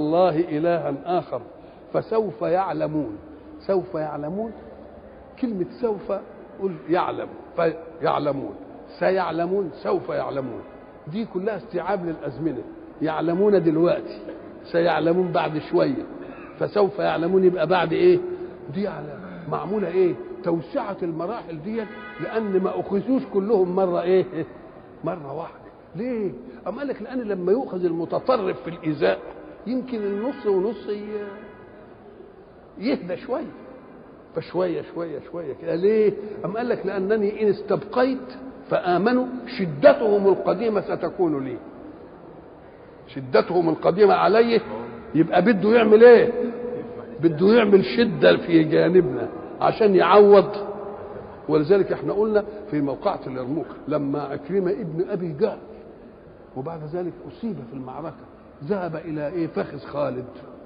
الله إلها آخر فسوف يعلمون سوف يعلمون كلمة سوف قل يعلم فيعلمون سيعلمون سوف يعلمون دي كلها استيعاب للأزمنة يعلمون دلوقتي سيعلمون بعد شوية فسوف يعلمون يبقى بعد ايه دي على معمولة ايه توسعة المراحل دي لأن ما أخذوش كلهم مرة ايه مرة واحدة ليه أم قال لك لأن لما يؤخذ المتطرف في الإيذاء يمكن النص ونص ي- يهدى شوية فشوية شوية شوية كده ليه أم قال لك لأنني إن استبقيت فآمنوا شدتهم القديمة ستكون لي شدتهم القديمة عليه يبقى بده يعمل ايه بده يعمل شدة في جانبنا عشان يعوض ولذلك احنا قلنا في موقعة اليرموك لما عكرمة ابن ابي جهل وبعد ذلك اصيب في المعركة ذهب الى ايه فخذ خالد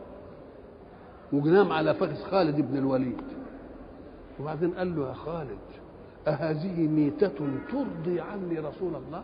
ونام على فخذ خالد بن الوليد وبعدين قال له يا خالد أهذه ميتة ترضي عني رسول الله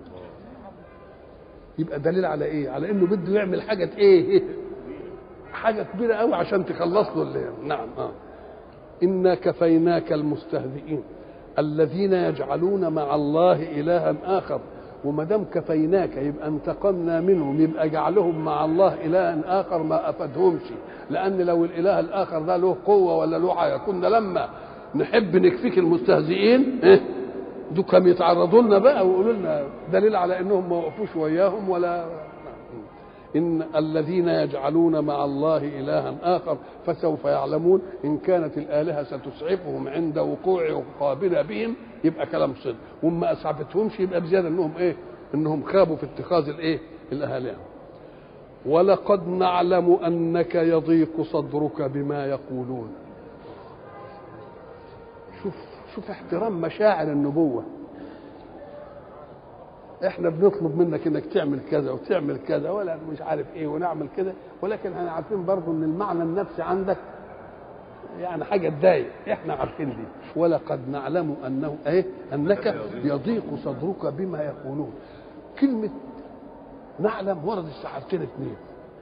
يبقى دليل على ايه على انه بده يعمل حاجه ايه حاجه كبيره قوي عشان تخلص له اللي نعم اه انا كفيناك المستهزئين الذين يجعلون مع الله الها اخر وما دام كفيناك يبقى انتقمنا منهم يبقى جعلهم مع الله الها اخر ما افادهمش لان لو الاله الاخر ده له قوه ولا له حاجه كنا لما نحب نكفيك المستهزئين إيه؟ دول كانوا يتعرضوا لنا بقى ويقولوا لنا دليل على انهم ما وقفوش وياهم ولا ان الذين يجعلون مع الله الها اخر فسوف يعلمون ان كانت الالهه ستسعفهم عند وقوع قابله بهم يبقى كلام صدق وما اسعفتهمش يبقى بزياده انهم ايه انهم خابوا في اتخاذ الايه الالهه ولقد نعلم انك يضيق صدرك بما يقولون شوف شوف احترام مشاعر النبوة احنا بنطلب منك انك تعمل كذا وتعمل كذا ولا مش عارف ايه ونعمل كده ولكن احنا عارفين برضه ان المعنى النفسي عندك يعني حاجه تضايق احنا عارفين دي ولقد نعلم انه ايه انك يضيق صدرك بما يقولون كلمه نعلم ورد السحابتين اثنين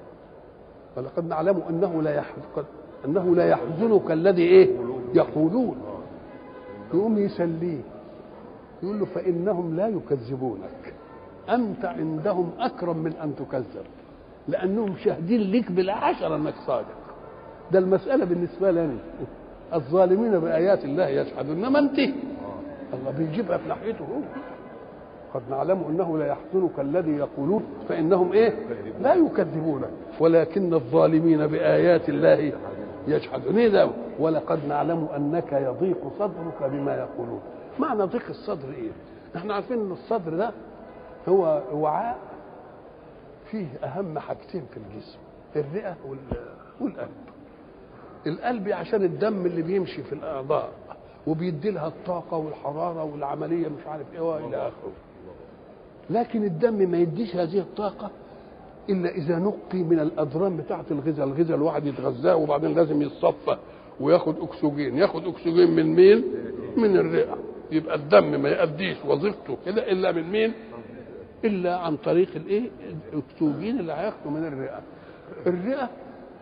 ولقد نعلم انه لا يحزن انه لا يحزنك الذي ايه يقولون يقوم يسليه يقول له فإنهم لا يكذبونك أنت عندهم أكرم من أن تكذب لأنهم شاهدين لك بالعشرة أنك صادق ده المسألة بالنسبة لنا الظالمين بآيات الله يجحدون إنما أنت الله بيجيبها في ناحيته هو قد نعلم انه لا يحزنك الذي يقولون فانهم ايه لا يكذبونك ولكن الظالمين بايات الله يجحدون إيه ده ولقد نعلم انك يضيق صدرك بما يقولون معنى ضيق الصدر ايه احنا عارفين ان الصدر ده هو وعاء فيه اهم حاجتين في الجسم الرئه وال- والقلب القلب عشان الدم اللي بيمشي في الاعضاء وبيدي لها الطاقه والحراره والعمليه مش عارف ايه والى اخره لكن الدم ما يديش هذه الطاقه الا اذا نقي من الاضرام بتاعه الغذاء الغذاء الواحد يتغذاه وبعدين لازم يتصفى وياخد اكسجين ياخد اكسجين من مين من الرئه يبقى الدم ما يأديش وظيفته كده الا من مين الا عن طريق الايه الاكسجين اللي هياخده من الرئه الرئه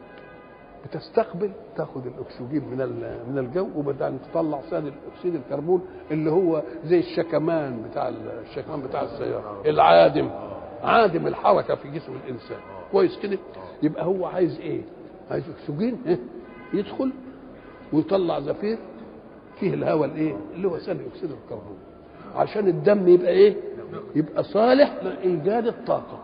بتستقبل تاخد الاكسجين من ال- من الجو وبعدين تطلع ثاني اكسيد الكربون اللي هو زي الشكمان بتاع ال- الشكمان بتاع السياره العادم عادم الحركه في جسم الانسان كويس كده يبقى هو عايز ايه عايز اكسجين إيه؟ يدخل ويطلع زفير فيه الهواء الايه اللي هو ثاني اكسيد الكربون عشان الدم يبقى ايه يبقى صالح لايجاد الطاقه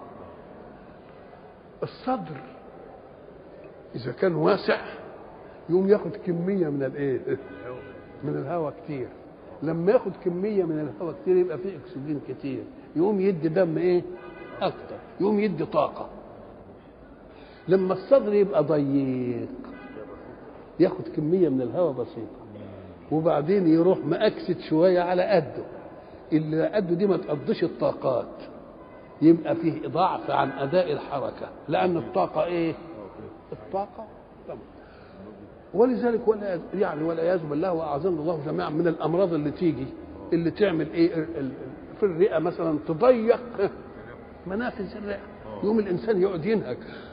الصدر اذا كان واسع يقوم ياخد كميه من الايه من الهواء كتير لما ياخد كميه من الهواء كتير يبقى فيه اكسجين كتير يقوم يدي دم ايه اكتر يقوم يدي طاقه لما الصدر يبقى ضيق ياخد كميه من الهواء بسيطه وبعدين يروح مأكسد شويه على قده اللي قده دي ما تقضيش الطاقات يبقى فيه ضعف عن اداء الحركه لان الطاقه ايه الطاقه تمام ولذلك ولا يعني والعياذ بالله واعاذنا الله جميعا من الامراض اللي تيجي اللي تعمل ايه ال- ال- في الرئه مثلا تضيق منافذ الرئه يوم الانسان يقعد ينهج